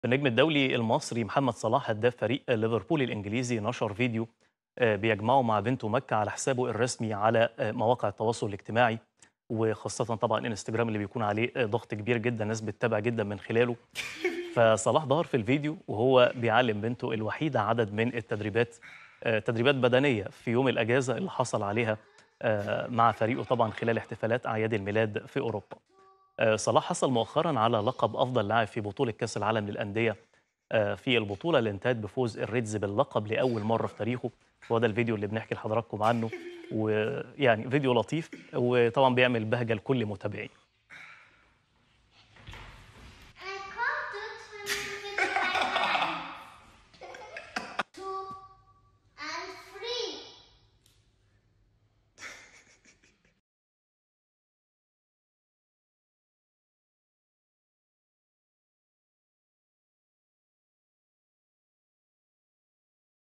النجم الدولي المصري محمد صلاح هداف فريق ليفربول الإنجليزي نشر فيديو آه، بيجمعه مع بنته مكة على حسابه الرسمي على آه، مواقع التواصل الاجتماعي وخاصة طبعا انستجرام اللي بيكون عليه آه، ضغط كبير جدا ناس بتتابع جدا من خلاله فصلاح ظهر في الفيديو وهو بيعلم بنته الوحيدة عدد من التدريبات آه، تدريبات بدنية في يوم الأجازة اللي حصل عليها آه، مع فريقه طبعا خلال احتفالات أعياد الميلاد في أوروبا آه، صلاح حصل مؤخرا على لقب أفضل لاعب في بطولة كأس العالم للأندية آه، في البطولة اللي انتهت بفوز الريدز باللقب لأول مرة في تاريخه وهو ده الفيديو اللي بنحكي لحضراتكم عنه ويعني فيديو لطيف وطبعا بيعمل بهجة لكل متابعيه